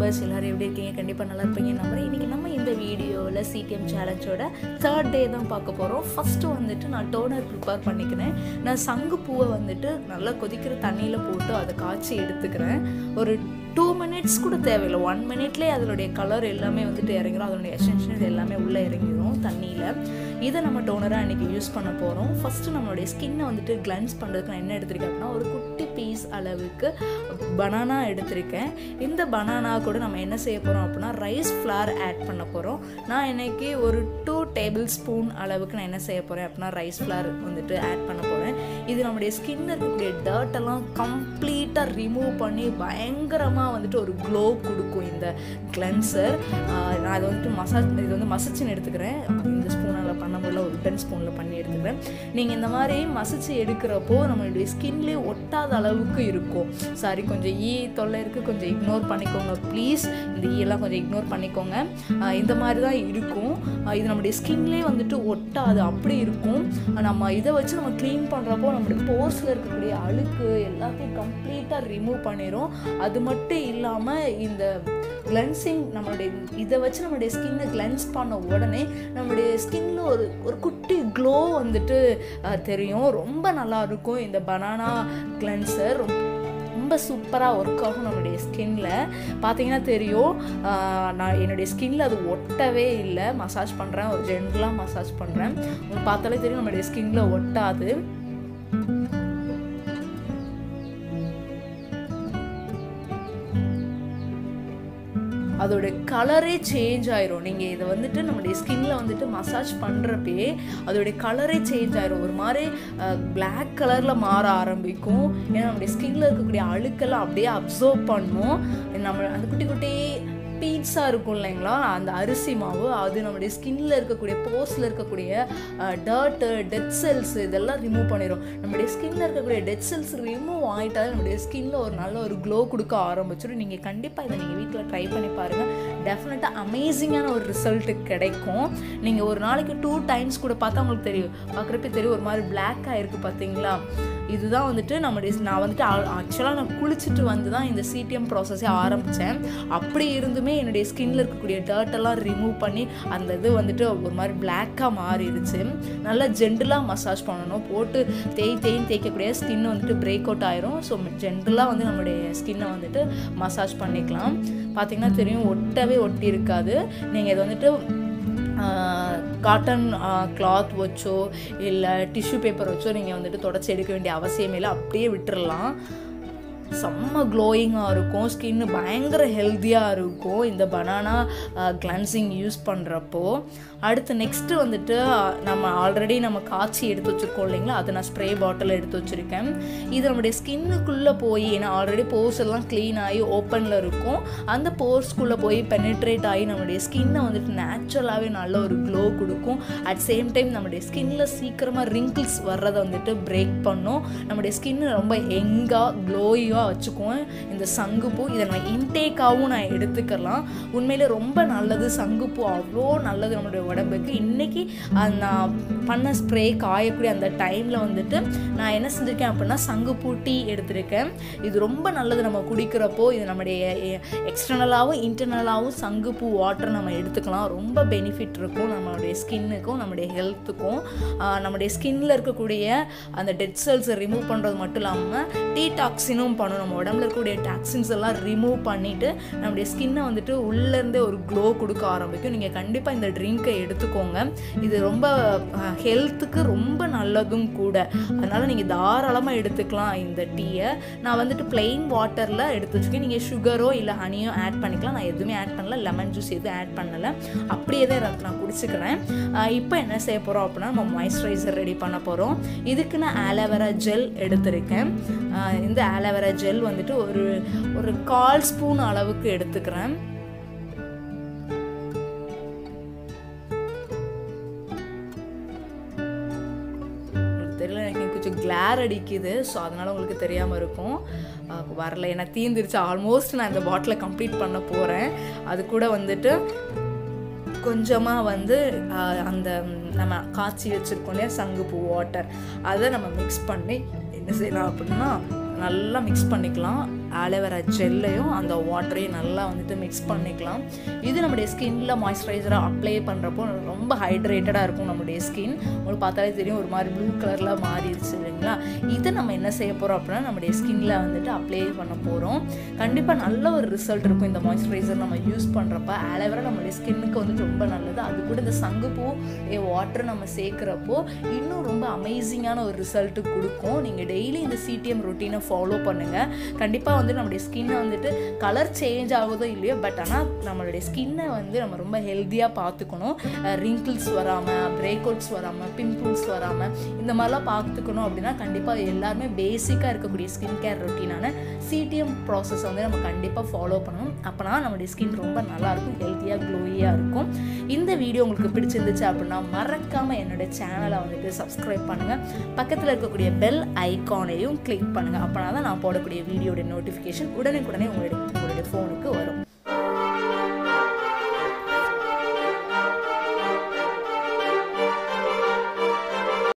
members எல்லோரும் எப்படி இருக்கீங்க கண்டிப்பாக நல்லா இருப்பீங்க நம்புறேன் இன்றைக்கி நம்ம இந்த வீடியோவில் சிடிஎம் சேலஞ்சோட தேர்ட் டே தான் பார்க்க போகிறோம் ஃபஸ்ட்டு வந்துட்டு நான் டோனர் ப்ரிப்பேர் பண்ணிக்கிறேன் நான் சங்கு பூவை வந்துட்டு நல்லா கொதிக்கிற தண்ணியில் போட்டு அதை காய்ச்சி எடுத்துக்கிறேன் ஒரு டூ மினிட்ஸ் கூட தேவையில்லை ஒன் மினிட்லேயே அதனுடைய கலர் எல்லாமே வந்துட்டு இறங்கிடும் அதனுடைய எசென்ஷியல் எல்லாமே உள்ளே இறங்கிடும் தண்ணியில் இதை நம்ம டோனராக இன்றைக்கி யூஸ் பண்ண போகிறோம் ஃபஸ்ட்டு நம்மளுடைய ஸ்கின்னை வந்துட்டு கிளென்ஸ் பண்ணுறதுக்கு நான் என்ன எடுத்திருக்கேன் அப்படின்னா ஒரு குட்டி பீஸ் அளவுக்கு பனானா எடுத்திருக்கேன் இந்த பனானா கூட நம்ம என்ன செய்ய போகிறோம் அப்படின்னா ரைஸ் ஃப்ளார் ஆட் பண்ண போகிறோம் நான் இன்னைக்கு ஒரு டூ டேபிள் ஸ்பூன் அளவுக்கு நான் என்ன செய்ய போகிறேன் அப்படின்னா ரைஸ் ஃப்ளார் வந்துட்டு ஆட் பண்ண போகிறேன் இது நம்முடைய ஸ்கின்னில் இருக்கக்கூடிய டர்ட் எல்லாம் கம்ப்ளீட்டாக ரிமூவ் பண்ணி பயங்கரமாக வந்துட்டு ஒரு க்ளோ கொடுக்கும் இந்த கிளென்சர் நான் அதை வந்துட்டு மசாஜ் இது வந்து மசிச்சுன்னு எடுத்துக்கிறேன் இந்த ஸ்பூனால் பண்ண முடியல ஒரு டென் ஸ்பூனில் பண்ணி எடுத்துக்கிறேன் நீங்கள் இந்த மாதிரி மசிச்சு எடுக்கிறப்போ நம்மளுடைய ஸ்கின்லேயே ஒட்டாத அளவுக்கு இருக்கும் சாரி கொஞ்சம் ஈ தொல்லை இருக்குது கொஞ்சம் இக்னோர் பண்ணிக்கோங்க ப்ளீஸ் இந்த ஈயெல்லாம் கொஞ்சம் இக்னோர் பண்ணிக்கோங்க இந்த மாதிரி தான் இருக்கும் இது நம்முடைய ஸ்கின்லேயே வந்துட்டு ஒட்டாது அப்படி இருக்கும் நம்ம இதை வச்சு நம்ம க்ளீன் பண்ணுறப்போ நம்மளுடைய போர்ஸில் இருக்கக்கூடிய அழுக்கு எல்லாத்தையும் கம்ப்ளீட்டாக ரிமூவ் பண்ணிடும் அது மட்டும் இல்லாமல் இந்த கிளென்சிங் நம்மளுடைய இதை வச்சு நம்மளுடைய ஸ்கின்னை கிளென்ஸ் பண்ண உடனே நம்மளுடைய ஸ்கின்ல ஒரு ஒரு குட்டி க்ளோ வந்துட்டு தெரியும் ரொம்ப நல்லா இருக்கும் இந்த பனானா கிளென்சர் ரொம்ப சூப்பராக ஒர்க் ஆகும் நம்மளுடைய ஸ்கின்ல பார்த்தீங்கன்னா தெரியும் நான் என்னுடைய ஸ்கின்ல அது ஒட்டவே இல்லை மசாஜ் பண்ணுறேன் ஒரு ஜென்ரலாக மசாஜ் பண்ணுறேன் உங்களுக்கு பார்த்தாலே தெரியும் நம்மளுடைய ஸ்கின்ல ஒட்டாது அதோட கலரே சேஞ்ச் ஆயிரும் நீங்கள் இதை வந்துட்டு நம்முடைய ஸ்கின்ல வந்துட்டு மசாஜ் பண்ணுறப்பே அதோடைய கலரே சேஞ்ச் ஆயிரும் ஒரு மாதிரி பிளாக் கலரில் மாற ஆரம்பிக்கும் ஏன்னா நம்முடைய ஸ்கின்ல இருக்கக்கூடிய அழுக்கெல்லாம் அப்படியே அப்சர்வ் பண்ணும் நம்ம அந்த குட்டி குட்டி பீட்ஸா இருக்கும் இல்லைங்களா அந்த அரிசி மாவு அது நம்முடைய ஸ்கின்ல இருக்கக்கூடிய போஸ்ல இருக்கக்கூடிய டர்ட்டு டெட் செல்ஸ் இதெல்லாம் ரிமூவ் பண்ணிடும் நம்முடைய ஸ்கின்ல இருக்கக்கூடிய டெட் செல்ஸ் ரிமூவ் ஆகிட்டாலே நம்முடைய ஸ்கின்ல ஒரு நல்ல ஒரு க்ளோ கொடுக்க ஆரம்பிச்சிடும் நீங்கள் கண்டிப்பாக இதை நீங்கள் வீட்டில் ட்ரை பண்ணி பாருங்கள் டெஃபினட்டாக அமேசிங்கான ஒரு ரிசல்ட் கிடைக்கும் நீங்கள் ஒரு நாளைக்கு டூ டைம்ஸ் கூட பார்த்தா உங்களுக்கு தெரியும் பார்க்குறப்ப தெரியும் ஒரு மாதிரி பிளாக் ஆகிருக்கு பார்த்தீங்களா இதுதான் வந்துட்டு நம்முடைய நான் வந்துட்டு ஆக்சுவலாக நான் குளிச்சுட்டு வந்து தான் இந்த சிடிஎம் ப்ராசஸே ஆரம்பித்தேன் அப்படி இருந்துமே என்னுடைய ஸ்கின்ல இருக்கக்கூடிய டர்ட்டெல்லாம் ரிமூவ் பண்ணி அந்த இது வந்துட்டு ஒரு மாதிரி பிளாக்காக மாறிடுச்சு நல்லா ஜென்டலாக மசாஜ் பண்ணணும் போட்டு தேய் தேய்ன்னு தேய்க்கக்கூடிய ஸ்கின் வந்துட்டு பிரேக் அவுட் ஆயிரும் ஸோ ஜென்ரலாக வந்து நம்மளுடைய ஸ்கின்னை வந்துட்டு மசாஜ் பண்ணிக்கலாம் பார்த்தீங்கன்னா தெரியும் ஒட்டவே ஒட்டி இருக்காது நீங்கள் இதை வந்துட்டு காட்டன் கிளாத் வச்சோ இல்லை டிஷ்யூ பேப்பர் வச்சோ நீங்கள் வந்துட்டு தொடச்சி எடுக்க வேண்டிய அவசியமே இல்லை அப்படியே விட்டுறலாம் செம்ம க்ளோயிங்காக இருக்கும் ஸ்கின்னு பயங்கர ஹெல்த்தியாக இருக்கும் இந்த பனானா கிளன்சிங் யூஸ் பண்ணுறப்போ அடுத்து நெக்ஸ்ட்டு வந்துட்டு நம்ம ஆல்ரெடி நம்ம காய்ச்சி எடுத்து வச்சுருக்கோம் இல்லைங்களா அதை நான் ஸ்ப்ரே பாட்டில் எடுத்து வச்சுருக்கேன் இது நம்முடைய ஸ்கின்னுக்குள்ளே போய் ஏன்னா ஆல்ரெடி போர்ஸ் எல்லாம் க்ளீன் ஆகி ஓப்பனில் இருக்கும் அந்த போர்ஸ்க்குள்ளே போய் பெனிட்ரேட் ஆகி நம்மளுடைய ஸ்கின்னை வந்துட்டு நேச்சுரலாகவே நல்ல ஒரு க்ளோ கொடுக்கும் அட் சேம் டைம் நம்மளுடைய ஸ்கின்னில் சீக்கிரமாக ரிங்கிள்ஸ் வர்றதை வந்துட்டு பிரேக் பண்ணும் நம்முடைய ஸ்கின்னு ரொம்ப எங்காக க்ளோயியாக தெளிவாக வச்சுக்குவேன் இந்த சங்குப்பூ இதை நான் இன்டேக்காகவும் நான் எடுத்துக்கலாம் உண்மையில் ரொம்ப நல்லது சங்குப்பூ அவ்வளோ நல்லது நம்மளுடைய உடம்புக்கு இன்றைக்கி நான் பண்ண ஸ்ப்ரே காயக்கூடிய அந்த டைமில் வந்துட்டு நான் என்ன செஞ்சுருக்கேன் அப்படின்னா சங்குப்பூ டீ எடுத்திருக்கேன் இது ரொம்ப நல்லது நம்ம குடிக்கிறப்போ இது நம்முடைய எக்ஸ்டர்னலாகவும் இன்டர்னலாகவும் சங்குப்பூ வாட்டர் நம்ம எடுத்துக்கலாம் ரொம்ப பெனிஃபிட் இருக்கும் நம்மளுடைய ஸ்கின்னுக்கும் நம்முடைய ஹெல்த்துக்கும் நம்முடைய ஸ்கின்னில் இருக்கக்கூடிய அந்த டெட் செல்ஸை ரிமூவ் பண்ணுறது மட்டும் இல்லாமல் டீடாக்சினும் பண்ணணும் நம்ம உடம்புல இருக்கக்கூடிய டாக்ஸின்ஸ் எல்லாம் ரிமூவ் பண்ணிவிட்டு நம்முடைய ஸ்கின்னை வந்துட்டு உள்ளேருந்தே ஒரு க்ளோ கொடுக்க ஆரம்பிக்கும் நீங்கள் கண்டிப்பாக இந்த ட்ரிங்கை எடுத்துக்கோங்க இது ரொம்ப ஹெல்த்துக்கு ரொம்ப நல்லதும் கூட அதனால் நீங்கள் தாராளமாக எடுத்துக்கலாம் இந்த டீயை நான் வந்துட்டு பிளெயின் வாட்டரில் எடுத்து வச்சுக்கேன் நீங்கள் சுகரோ இல்லை ஹனியோ ஆட் பண்ணிக்கலாம் நான் எதுவுமே ஆட் பண்ணல லெமன் ஜூஸ் எதுவும் ஆட் பண்ணலை அப்படியே தான் நான் குடிச்சுக்கிறேன் இப்போ என்ன செய்ய போகிறோம் அப்படின்னா நம்ம மாய்ஸ்சரைசர் ரெடி பண்ண போகிறோம் இதுக்கு நான் ஆலோவேரா ஜெல் எடுத்திருக்கேன் இந்த ஆலோவேரா ஜெல் வந்துட்டு ஒரு ஒரு கால் ஸ்பூன் அளவுக்கு எடுத்துக்கிறேன் தெரியல எனக்கு கொஞ்சம் கிளார் அடிக்குது ஸோ அதனால் உங்களுக்கு தெரியாமல் இருக்கும் வரல ஏன்னா தீந்துருச்சு ஆல்மோஸ்ட் நான் இந்த பாட்டிலை கம்ப்ளீட் பண்ண போகிறேன் அது கூட வந்துட்டு கொஞ்சமாக வந்து அந்த நம்ம காய்ச்சி வச்சுருக்கோம் இல்லையா சங்குப்பூ வாட்டர் அதை நம்ம மிக்ஸ் பண்ணி என்ன செய்யலாம் அப்படின்னா நல்லா மிக்ஸ் பண்ணிக்கலாம் ஆலோவேரா ஜெல்லையும் அந்த வாட்டரையும் நல்லா வந்துட்டு மிக்ஸ் பண்ணிக்கலாம் இது நம்முடைய ஸ்கின்ல மாய்ஸ்சரைசராக அப்ளை பண்ணுறப்போ ரொம்ப ஹைட்ரேட்டடாக இருக்கும் நம்முடைய ஸ்கின் உங்களுக்கு பார்த்தாலே தெரியும் ஒரு மாதிரி ப்ளூ கலரில் மாறிடுச்சு இல்லைங்களா இதை நம்ம என்ன செய்ய போகிறோம் அப்படின்னா நம்முடைய ஸ்கின்ல வந்துட்டு அப்ளை பண்ண போகிறோம் கண்டிப்பாக நல்ல ஒரு ரிசல்ட் இருக்கும் இந்த மாய்ஸ்சரைசர் நம்ம யூஸ் பண்ணுறப்ப ஆலோவேரா நம்மளுடைய ஸ்கின்னுக்கு வந்துட்டு ரொம்ப நல்லது அது கூட இந்த சங்குப்பூ வாட்டர் நம்ம சேர்க்குறப்போ இன்னும் ரொம்ப அமேசிங்கான ஒரு ரிசல்ட்டு கொடுக்கும் நீங்கள் டெய்லி இந்த சிடிஎம் ரொட்டீனை ஃபாலோ பண்ணுங்கள் கண்டிப்பாக வந்து நம்மளுடைய ஸ்கின்னை வந்துட்டு கலர் சேஞ்ச் ஆகுதோ இல்லையோ பட் ஆனால் நம்மளுடைய ஸ்கின்னை வந்து நம்ம ரொம்ப ஹெல்த்தியாக பார்த்துக்கணும் ரிங்கிள்ஸ் வராமல் பிரேக் அவுட்ஸ் வராமல் பிம்பிள்ஸ் வராமல் இந்த மாதிரிலாம் பார்த்துக்கணும் அப்படின்னா கண்டிப்பாக எல்லாருமே பேசிக்காக இருக்கக்கூடிய ஸ்கின் கேர் ரொட்டீனான சிடிஎம் ப்ராசஸ் வந்து நம்ம கண்டிப்பாக ஃபாலோ பண்ணணும் அப்போனா நம்மளுடைய ஸ்கின் ரொம்ப நல்லாயிருக்கும் ஹெல்த்தியாக க்ளோயியாக இருக்கும் இந்த வீடியோ உங்களுக்கு பிடிச்சிருந்துச்சு அப்படின்னா மறக்காமல் என்னோட சேனலை வந்துட்டு சப்ஸ்கிரைப் பண்ணுங்கள் பக்கத்தில் இருக்கக்கூடிய பெல் ஐக்கானையும் கிளிக் பண்ணுங்கள் அப்போனா தான் நான் போடக்கூடிய வீடியோட நோட்டிஃபிகேஷன் உடனுக்குடனே உங்களுடைய உங்களுடைய ஃபோனுக்கு வரும்